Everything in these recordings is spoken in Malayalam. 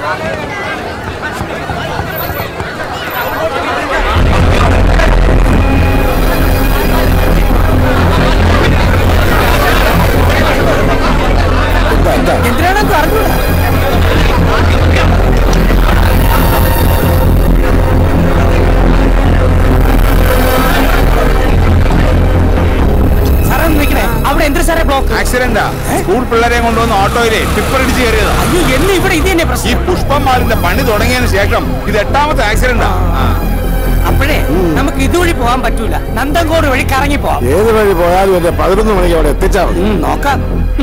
എന്തിനാണെന്ന് അറിഞ്ഞൂടാ സാറേ ഒന്ന് നിൽക്കണേ അവിടെ എന്തിനു സാറേ ബ്ലോക്ക് ആക്സിഡന്റാ സ്കൂൾ പിള്ളേരെ കൊണ്ടുവന്ന് ഓട്ടോയിലെ ടിപ്പർ ഇടിച്ച് കയറിയതാ അയ്യോ എന്ന് ഇവിടെ ഇത് തന്നെ ഈ പ്രശ്നം പുഷ്പം മാലിന്റെ പണി തുടങ്ങിയതിന് ശേഷം ഇത് എട്ടാമത്തെ ആക്സിഡന്റാ അപ്പോഴേ നമുക്ക് ഇതുവഴി പോകാൻ പറ്റൂല നന്തൻകോട് വഴി കറങ്ങി പോവാം ഏത് വഴി പോയാലും എന്റെ പതിനൊന്ന് മണിക്ക് അവിടെ എത്തിച്ചാ മതി ഉം, നോക്കാം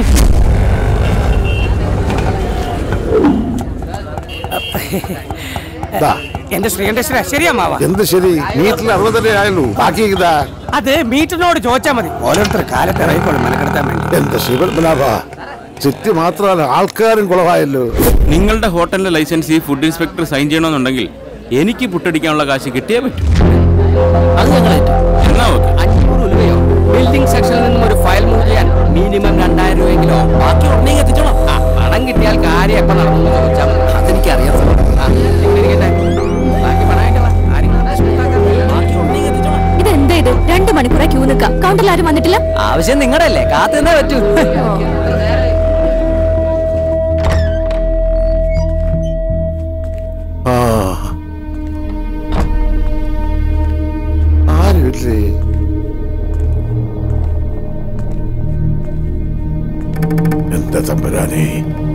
ദാ, എന്റെ ശ്രീകണ്ഠേശ്വര ശരിയമ്മാവാ എന്ത് ശരി വീട്ടിൽ അറുപതല്ലേ ആയുള്ളൂ ബാക്കി ഇതാ അത് മീറ്ററിനോട് ചോദിച്ചാ മതി ഓരോരുത്തർ കാലത്ത് ഇറങ്ങിക്കോളും മെനക്കെടുത്താൻ വേണ്ടി എന്റെ ശിവപത്മനാഭ ചുറ്റി മാത്രമല്ല ആൾക്കാരും കുളമായല്ലോ നിങ്ങളുടെ ഹോട്ടലിന്റെ ലൈസൻസ് ഈ ഫുഡ് ഇൻസ്പെക്ടർ സൈൻ ചെയ്യണമെന്നുണ്ടെങ്കിൽ എനിക്ക് പുട്ടടിക്കാനുള്ള കാശ് കിട്ടിയേ പറ്റൂ അത് ഞങ്ങൾ എന്നാ ഓക്കെ അഞ്ഞൂറ് രൂപയോ ബിൽഡിംഗ് സെക്ഷനിൽ നിന്നും ഒരു ഫയൽ മൂവ് ചെയ്യാൻ മിനിമം രണ്ടായിരം രൂപയെങ്കിലോ ബാക്കി ഉടനെ എത്തിച്ചോളാം ആ, പണം കിട്ടിയാൽ കാര്യം എപ്പം നടന്നു ചോദിച്ചാൽ മതി. അതെനിക്കറിയാം ആ, ഇവിടെ ഇരിക്കട്ടെ. ബാക്കി പണം അയക്കണ്ട. ആരെങ്കിലും പ്രശ്നമുണ്ടാക്കാൻ ബാക്കി ഉടനെ എത്തിച്ചോളാം. ഇതെന്താ ഇത് രണ്ട് മണിക്കൂറായി ക്യൂ നിൽക്കാം കൗണ്ടറിൽ ആരും വന്നിട്ടില്ല ആവശ്യം നിങ്ങളുടെ അല്ലേ കാത്തു നിന്നേ പറ്റൂ ആ ആരുമില്ലേ എന്റെ തമ്പുരാനെ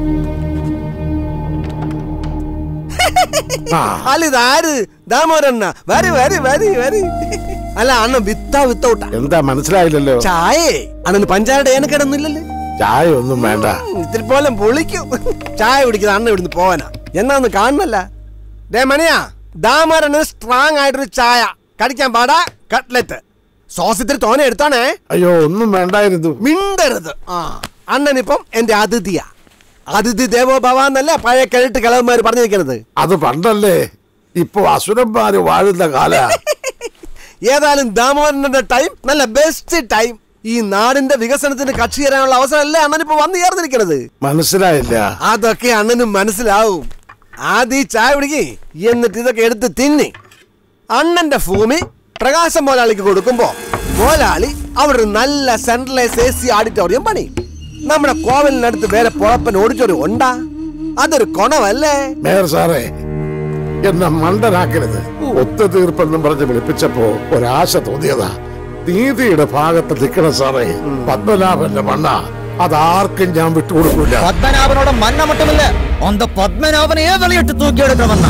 ആ അല്ല ഇതാര് ദാമോരണ്ണ വരി വരി വരി വരി അല്ല അണ്ണൻ വിത്താ വിത്തൗട്ട എന്താ മനസ്സിലായില്ലല്ലോ ചായേ അണ്ണന് പഞ്ചായത്ത് ഏനക്കിടന്നില്ലല്ലേ ചായ ഒന്നും വേണ്ട ഇത്തിരി പോലെ പൊളിക്കും ചായ കുടിക്കുന്ന അണ്ണ ഇവിടുന്ന് പോവാനാ എന്നാന്ന് കാണണല്ല ഡേ മണിയാ ദാമോരണ്ണന് സ്ട്രോങ് ആയിട്ടൊരു ചായ കടിക്കാൻ പാടാ കട്ട്ലറ്റ് സോസ് ഇത്തിരി തോനെ എടുത്താണേ അയ്യോ ഒന്നും വേണ്ടായിരുന്നു മിണ്ടരുത് ആ അണ്ണനിപ്പം എന്റെ അതിഥിയാ അതിഥി ദേവോ ഭവ എന്നല്ല പഴയ കിഴട്ട് കിളവന്മാര് പറഞ്ഞിരിക്കുന്നത് അത് പണ്ടല്ലേ ഇപ്പൊ അസുരന്മാര് വാഴുന്ന കാല ഏതായാലും ദാമോദരന്റെ ടൈം നല്ല ബെസ്റ്റ് ടൈം ഈ നാടിന്റെ വികസനത്തിന് കക്ഷി തരാനുള്ള അവസരമല്ലേ അണ്ണനിപ്പോ വന്നു ചേർന്നിരിക്കുന്നത് മനസ്സിലായില്ല അതൊക്കെ അണ്ണനും മനസ്സിലാവും ആദ്യം ഈ ചായ പിടിക്ക് എന്നിട്ട് ഇതൊക്കെ എടുത്ത് തിന്നി അണ്ണന്റെ ഭൂമി പ്രകാശം മോലാളിക്ക് കൊടുക്കുമ്പോ മോലാളി അവിടെ ഒരു നല്ല സെൻട്രലൈസ് എ സി ഓഡിറ്റോറിയം പണി നമ്മുടെ കോവലിനടുത്ത് വേറെ പൊളപ്പൻ ഓഡിറ്റോറിയം ഉണ്ടാ അതൊരു കൊണവല്ലേ മേയർ സാറേ എന്നെ മണ്ടനാക്കരുത് ഒത്തുതീർപ്പെന്നും പറഞ്ഞ് വിളിപ്പിച്ചപ്പോ ഒരാശ തോന്നിയതാ നീതിയുടെ ഭാഗത്ത് നിൽക്കണം സാറേ പത്മനാഭന്റെ മണ്ണ അതാർക്കും ഞാൻ വിട്ടുകൊടുക്കൂല പത്മനാഭനോട് മന്നമട്ടമില്ല ഒന്ത പത്മനാഭനെ വിളയിട്ട് തൂക്കിയെടുക്കണമെന്ന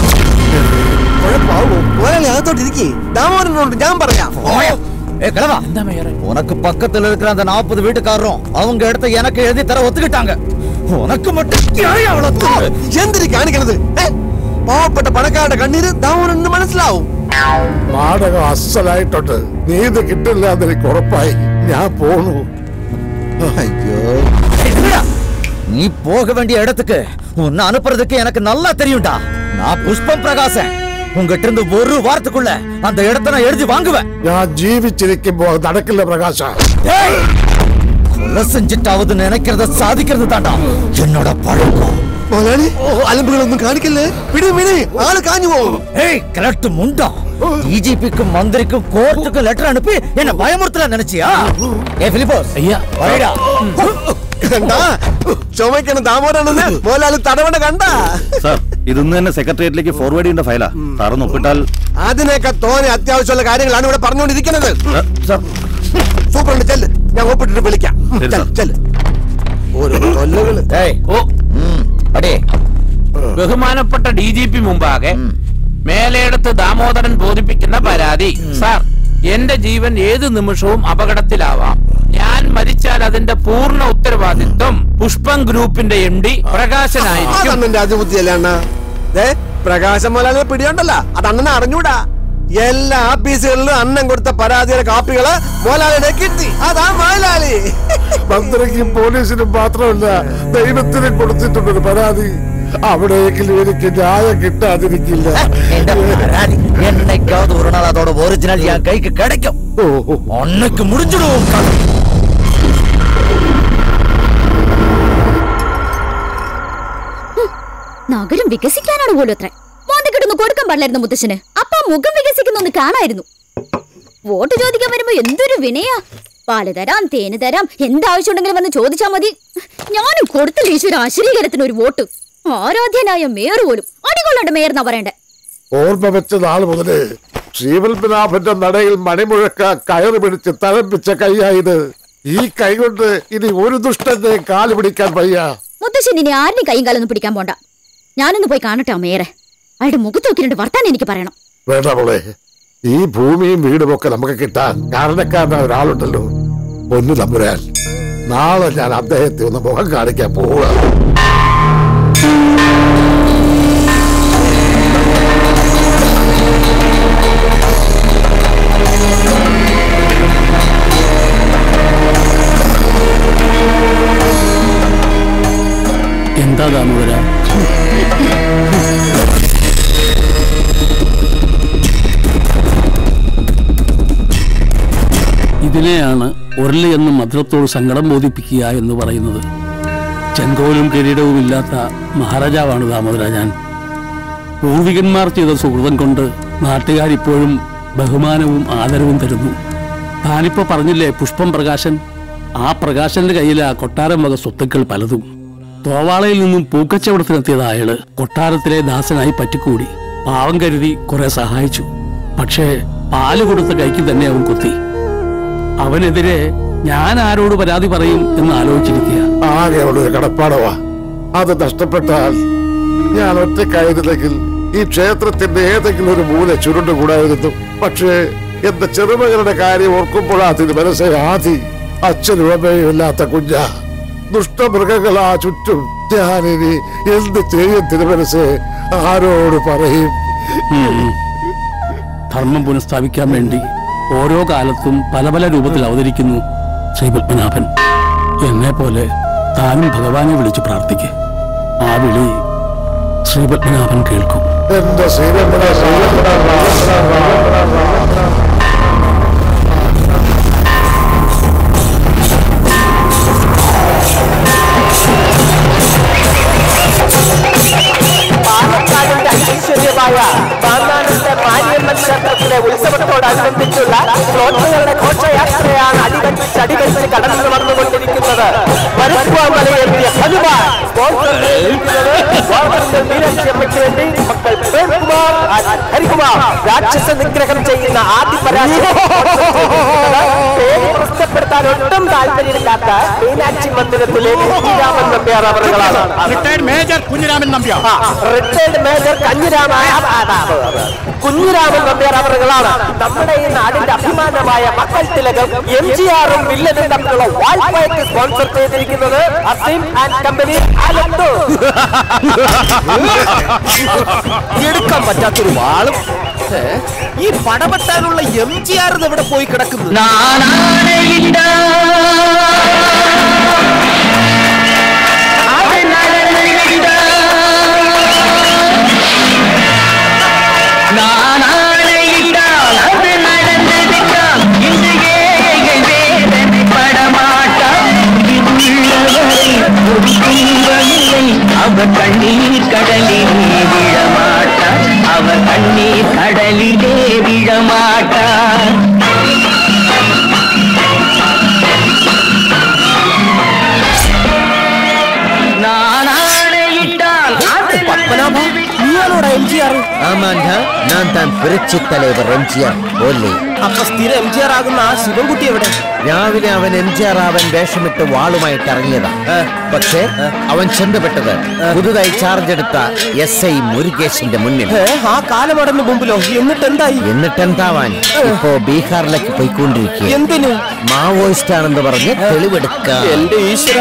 കുഴപ്പമാവോ മോലാളി അകത്തോട്ടിരിക്കേ ദാമോദരനോട് ഞാൻ പറയാം ஏ கிழவா உனக்கு பக்கத்துல இருக்கிற அந்த நாற்பது வீட்டுக்காரரும் அவங்க இடத்த எனக்கு எழுதி தர ஒத்துக்கிட்டாங்க உனக்கு மட்டும் ஏன் அவ்வளவு திமிரு? എന്തിനു കാണിക്കണത് ഏ? പാവപ്പെട്ട പണക്കാരുടെ കണ്ണീര് ദാമോദരന് മനസ്സിലാവും നാടകം അസലായിട്ടുണ്ട് നീതി കിട്ടില്ല എന്നെനിക്ക് ഉറപ്പായി ഞാൻ പോണു അയ്യോ ஏய், நில்லுடா. நீ போக வேண்டிய இடத்துக்கு உன்னை அனுப்புறதுக்கு எனக்கு நல்லா தெரியும்டா நான் புஷ்பம் பிரகாசன் உங்ககிட்ட இருந்து ஒரு வாரத்துக்குள்ள அந்த இடத்த நான் எழுதி வாங்குவேன் ഞാൻ ജീവിച്ചിരിക്കുമ്പോ അത് നടക്കില്ല പ്രകാശ ஏய், கொலை செஞ்சுட்டாவது நினைக்கிறத சாதிக்கிறது தாண்டா என்னோட பழக்கம் മോലാളി അലമ്പുകളൊന്നും കാണിക്കല്ലേ വിട് വിട് ആള് കാഞ്ഞു പോകും ஏய் கிழட்டு முண்டம் டிஜிபிக்கும் மந்திரிக்கும் கோர்ட்டுக்கும் லெட்டர் அனுப்பி என்ன பயமுறுத்தல நினைச்சியா ஏ பிலிப்போஸ் ஐயா വഴിടാ കണ്ടാ ചുമക്കണ ദാമോദരനെന്ന് മോലാളി തടവണ കണ്ടാ സാർ ഇതൊന്ന് തന്നെ സെക്രട്ടേറിയറ്റിലേക്ക് ഫോർവേഡ് ചെയ്യേണ്ട ഫയലാ സാറൊന്ന് ഒപ്പിട്ടാൽ അതിനൊക്കെ തോനെ അത്യാവശ്യമുള്ള കാര്യങ്ങളാണ് ഇവിടെ പറഞ്ഞുകൊണ്ടിരിക്കുന്നത് സാർ, സാർ സൂപ്രണ്ട് ചെല്ല് ഞാൻ ഒപ്പിട്ടിട്ട് വിളിക്കാം ശരി, ചെല്ല്, സാർ. ചെല്ല് ഓരോ കൊല്ലുകള് ஏய் ഓ அடே ബഹുമാനപ്പെട്ട ഡി ജി പി മുമ്പാകെ മേലെടുത്ത് ദാമോദരൻ ബോധിപ്പിക്കുന്ന പരാതി സാർ എന്റെ ജീവൻ ഏത് നിമിഷവും അപകടത്തിലാവാം ഞാൻ മരിച്ചാൽ അതിന്റെ പൂർണ്ണ ഉത്തരവാദിത്വം പുഷ്പം ഗ്രൂപ്പിന്റെ എം ഡി പ്രകാശനായിരിക്കും അതാണ് എന്റെ അതിബുദ്ധിയല്ലേ അണ്ണ ഏ പ്രകാശം മോലാളിയെ പിടിയുണ്ടല്ല അത് അണ്ണനെ അറിഞ്ഞൂടാ എല്ലാ ആഫീസുകളിലും അണ്ണൻ കൊടുത്ത പരാതിയുടെ കാപ്പികള് മോലാളിയുടെ കിട്ടി അതാ മോലാളി മന്ത്രിക്കും പോലീസിനും മാത്രമല്ല ദൈവത്തിനും കൊടുത്തിട്ടുണ്ടൊരു പരാതി അവിടെയെങ്കിലും എനിക്ക് ന്യായം കിട്ടാതിരിക്കില്ല எந்த பராதி என்னைக்காவது ஒரு நாள் அதோட ஒரிஜினல் என் கைக்கு கிடைக்கும் ഓ, ഓ. அன்னைக்கு முடிஞ்சிடும் கதை നഗരം വികസിക്കാനാണ് പോലും അത്ര മോന്തക്കിട്ടൊന്ന് കൊടുക്കാൻ പാടില്ലായിരുന്നു മുത്തശ്ശന് അപ്പൊ ആ മുഖം വികസിക്കുന്നൊന്ന് കാണായിരുന്നു വോട്ട് ചോദിക്കാൻ വരുമ്പോ എന്തൊരു വിനയാ പാല് തരാം തേന് തരാം എന്താവശ്യമുണ്ടെങ്കിലും വന്ന് ചോദിച്ചാ മതി ഞാനും കൊടുത്തില്ല ഈശ്വര ആശ്രീകരത്തിന് ഒരു വോട്ട് ആരാധ്യനായ മേയർ പോലും അടികൊള്ളണ്ട മേയർ എന്നാ പറയണ്ടേ ഓർമ്മ വെച്ച നാൾ മുതല് ശ്രീപത്മനാഭന്റെ നടയിൽ മണിമുഴക്ക കയറ് പിടിച്ച് തഴപ്പിച്ച കൈയായത് ഈ കൈ കൊണ്ട് ഇനി ഒരു ദുഷ്ടന്റെ കാല് പിടിക്കാൻ വയ്യ മുത്തശ്ശൻ ഇനി ആരുടെയും കൈയും കാലൊന്നും പിടിക്കാൻ പോണ്ട ഞാനൊന്ന് പോയി കാണട്ടെ ആ മേയറെ അയാളുടെ മുഖത്ത് നോക്കി രണ്ട് വർത്താനം എനിക്ക് പറയണം വേണ്ട മോളെ ഈ ഭൂമിയും വീടും ഒക്കെ നമുക്ക് കിട്ടാൻ കാരണക്കാരനായ ഒരാളുണ്ടല്ലോ പൊന്നു തമ്പുരാൻ നാളെ ഞാൻ അദ്ദേഹത്തെ ഒന്ന് മുഖം കാണിക്കാൻ പോവുക എന്താ ദാമോദര ഇതിനെയാണ് ഉരുളി എന്ന് മധുരത്തോട് സങ്കടം ബോധിപ്പിക്കുക എന്ന് പറയുന്നത് ചെങ്കോലും കിരീടവും ഇല്ലാത്ത മഹാരാജാവാണ് ദാമോദര ഞാൻ പൂർവികന്മാർ ചെയ്ത സുഹൃതം കൊണ്ട് നാട്ടുകാരിപ്പോഴും ബഹുമാനവും ആദരവും തരുന്നു താനിപ്പോ പറഞ്ഞില്ലേ പുഷ്പം പ്രകാശൻ ആ പ്രകാശന്റെ കയ്യിലാ കൊട്ടാരം വക സ്വത്തുക്കൾ പലതും തോവാളയിൽ നിന്നും പൂക്കച്ചവടത്തിനെത്തിയത് അയാള് കൊട്ടാരത്തിലെ ദാസനായി പറ്റിക്കൂടി പാവം കരുതി കുറെ സഹായിച്ചു പക്ഷേ പാല് കൊടുത്ത കൈക്ക് തന്നെ അവൻ കുത്തി അവനെതിരെ ഞാൻ ആരോട് പരാതി പറയും എന്ന് ആലോചിച്ചിരിക്കുക ആകെ ഒരു കടപ്പാടവാ അത് നഷ്ടപ്പെട്ടാൽ ഞാൻ ഒറ്റക്കായിരുന്നെങ്കിൽ ഈ ക്ഷേത്രത്തിന്റെ ഏതെങ്കിലും ഒരു മൂല ചുരുണ്ടുകൂടായിരുന്നു പക്ഷേ എന്റെ ചെറുമകളുടെ കാര്യം ഓർക്കുമ്പോഴാ തിരു മനസ്സെ ആദി അച്ഛനും അമ്മയും ഇല്ലാത്ത കുഞ്ഞ ദുഷ്ടമൃഗങ്ങളാ ചുറ്റും ഞാനിനി എന്ത് ചെയ്യും തിരുമനസ് ആരോട് പറയും ഉം. ധർമ്മം പുനഃസ്ഥാപിക്കാൻ വേണ്ടി ഓരോ കാലത്തും പല പല രൂപത്തിൽ അവതരിക്കുന്നു ശ്രീ പത്മനാഭൻ എന്നെ പോലെ താനും ഭഗവാനെ വിളിച്ച് പ്രാർത്ഥിക്ക് ആ വിളി ശ്രീ പത്മനാഭൻ കേൾക്കും എന്റെ ശ്രീരമണ പാലക്കാടിന്റെ ഐശ്വര്യമായ പാന്നാനത്തെ മാരിയമ്മൻ ക്ഷേത്രത്തിലെ ഉത്സവത്തോടനുബന്ധിച്ചുള്ള ഫ്ലോട്ടുകളുടെ ഘോഷയാത്രയാണ് അടികടിച്ച് അടികടിച്ച് കടന്നു വന്നുകൊണ്ടിരിക്കുന്നത് മലയെത്തിയ ഹനുമാൻ സ്പോൺസർ ചെയ്തിരിക്കുന്നത് ഗോവർദ്ധൻ മീനാക്ഷി അമ്മയ്ക്ക് വേണ്ടി മക്കൾ പ്രേംകുമാർ and ഹരികുമാർ രാക്ഷസ നിഗ്രഹം ചെയ്യുന്ന ആദ്യ പരാജയം പേര് പ്രശ്നപ്പെടുത്താൻ ഒട്ടും താല്പര്യമില്ലാത്ത മീനാക്ഷി മന്ദിരത്തിലെ കുഞ്ഞിരാമൻ നമ്പ്യാർ അവറുകളാണ് major Kunhiraman Nambiar retired major കഞ്ഞിരാമ കുഞ്ഞിരാമൻ നമ്പ്യാർ അവറുകളാണ് നമ്മുടെ ഈ നാടിന്റെ അഭിമാനമായ മക്കൾ തിലകം എം ജി ആറും വില്ലനും തമ്മിലുള്ള വായ്പയ്ക്ക് സ്പോൺസർ ചെയ്തിരിക്കുന്നത് അസീം ആൻഡ് കമ്പനി ആലത്തൂർ എടുക്കാൻ പറ്റാത്തൊരു വാളും ഏ? ഈ പടപെട്ടാനുള്ള എം ജി ആർ എവിടെ പോയി കിടക്കുന്നു அவர் கண்ணீர் கடலிலே விழமாட்டார் அவர் கண்ணீர் கடலிலே விழமாட்டார் நான் ஆணையிட்டால் அது പത്മനാഭ നീയാണോടാ എം ജി ആർ ஆமாண்டா நான் தான் புரட்சி தலைவர் எம்ஜிஆர் ஓல்லி അപ്പൊ സ്ഥിരം എം ജി ആർ ആകുന്ന ആ ശിവൻകുട്ടി എവിടെ രാവിലെ അവൻ എം ജി ആർ അവൻ വേഷമിട്ട് വാളുമായിട്ട് ഇറങ്ങിയതാ പക്ഷേ അവൻ ചെന്നപ്പെട്ടത് പുതുതായി ചാർജ് എടുത്ത എസ് ഐ മുരുകേശിന്റെ മുന്നിൽ ഏ, ആ കാലമടന്ന് മുമ്പിലോ എന്നിട്ട് എന്തായി എന്നിട്ട് എന്താവാൻ ഇപ്പോ ബീഹാറിലേക്ക് പോയിക്കൊണ്ടിരിക്കുക എന്തിന് മാവോയിസ്റ്റ് ആണെന്ന് പറഞ്ഞ് തെളിവെടുക്കാം എന്റെ ഈശ്വര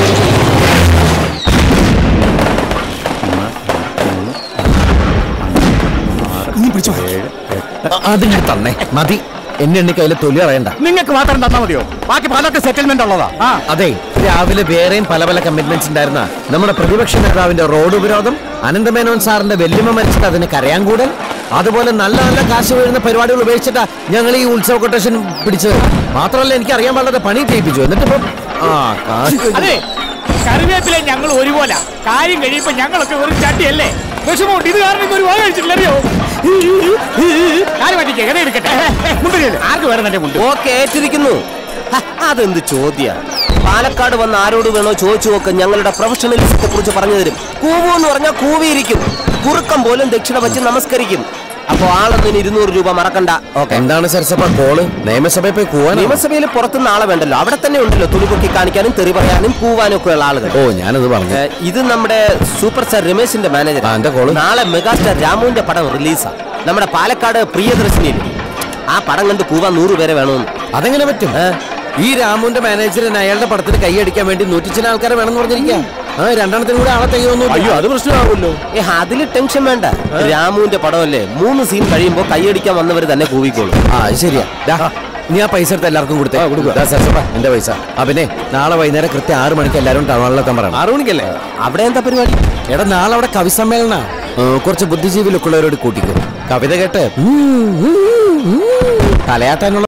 അതിങ്ങനെ തന്നെ മതി എന്നെ എണ്ണി കയ്യിലെ തൊലി അറിയണ്ട നിങ്ങൾക്ക് മാത്രം തന്നാ മതിയോ ബാക്കി പലർക്ക് സെറ്റിൽമെന്റ് ഉള്ളതാ ആ അതെ രാവിലെ വേറെയും പല പല കമ്മിറ്റ്മെന്റ്സ് ഉണ്ടായിരുന്ന നമ്മുടെ പ്രതിപക്ഷ നേതാവിന്റെ റോഡ് ഉപരോധം അനന്തമേനോൻ സാറിന്റെ വെല്ലുമ മരിച്ചിട്ട് അതിന് കരയാൻ കൂടൽ അതുപോലെ നല്ല നല്ല കാശ് വീഴുന്ന പരിപാടികൾ ഉപേക്ഷിച്ചിട്ടാ ഞങ്ങൾ ഈ ഉത്സവ കൊട്ടേഷൻ പിടിച്ചത് മാത്രമല്ല എനിക്ക് അറിയാൻ പാടില്ലാത്ത പണി ചെയ്യിപ്പിച്ചു എന്നിട്ട് ഇപ്പം ആ കാശ് അതെ കറിവേപ്പിലെ ഞങ്ങൾ ഒരുപോലെ കാര്യം കഴിയുമ്പോ ഞങ്ങളൊക്കെ ഒരു ചട്ടിയല്ലേ വിഷമമുണ്ട് ഇത് കാരണം ഇന്ന് ഒരു വാഴ കഴിച്ചിട്ടില്ല അറിയോ കാര്യം പറ്റിക്കേ കഥ എടുക്കട്ടെ മുണ്ടില്ലേ ആർക്ക് വേണം എന്റെ മുണ്ട് ഓക്കെ ഏറ്റിരിക്കുന്നു ഹ, അതെന്ത് ചോദ്യ പാലക്കാട് വന്ന് ആരോട് വേണോ ചോദിച്ചു നോക്ക് ഞങ്ങളുടെ പ്രൊഫഷണലിസത്തെ കുറിച്ച് പറഞ്ഞു തരും കൂവു എന്ന് പറഞ്ഞാൽ കൂവിയിരിക്കും കുറുക്കം പോലും ദക്ഷിണ വച്ച് നമസ്കരിക്കും അപ്പോ ആളൊന്നിന് ഇരുന്നൂറ് രൂപ മറക്കണ്ട ഓക്കെ എന്താണ് സരസപ്പ കോള് നിയമസഭയിൽ പോയി കൂവാൻ നിയമസഭയിൽ പുറത്തുനിന്ന് ആളെ വേണ്ടല്ലോ അവിടെ തന്നെ ഉണ്ടല്ലോ തുണിപൊക്കി കാണിക്കാനും തെറി പറയാനും കൂവാനും ഒക്കെ ഉള്ള ആളുകൾ ഓ ഞാനത് പറഞ്ഞു ഏ, ഇത് നമ്മുടെ സൂപ്പർ സ്റ്റാർ രമേശിന്റെ മാനേജർ എന്താ കോള് നാളെ മെഗാസ്റ്റാർ രാമുവിന്റെ പടം റിലീസാ നമ്മുടെ പാലക്കാട് പ്രിയദർശിനിയിൽ ആ പടം കണ്ട് കൂവാൻ നൂറ് പേരെ വേണമെന്ന് അതെങ്ങനെ പറ്റും ഈ രാമുവിന്റെ മാനേജറിന് അയാളുടെ പടത്തിന് കൈയടിക്കാൻ വേണ്ടി നൂറ്റിച്ചിന് ആൾക്കാരെ വേണമെന്ന് പറഞ്ഞിരിക്കാം ആ രണ്ടെണ്ണത്തിനും കൂടെ ആളെ തെയ്യൊന്നും അയ്യോ അത് പ്രശ്നമാകുമല്ലോ ഏ അതില് ടെൻഷൻ വേണ്ട രാമുവിന്റെ പടമല്ലേ മൂന്ന് സീൻ കഴിയുമ്പോ കൈയടിക്കാൻ വന്നവർ തന്നെ കൂവിക്കോളും ആ അത് ശരിയാ ദാ, നീ ആ പൈസ എടുത്ത് എല്ലാവർക്കും കൊടുത്തേ ദാ സരസപ്പ എന്റെ പൈസ ആ പിന്നെ നാളെ വൈകുന്നേരം കൃത്യം ആറ് മണിക്ക് എല്ലാവരും ടൗൺ ഹാളിലെത്താൻ പറയണം ആറു മണിക്കല്ലേ അവിടെ എന്താ പരിപാടി എടാ നാളെ അവിടെ കവി സമ്മേളന കുറച്ച് ബുദ്ധിജീവി ലുക്കുള്ളവരോട് കൂട്ടിക്കും കവിത കേട്ട് ഉം, ഉം, ഉം, തലയാട്ടാനുള്ള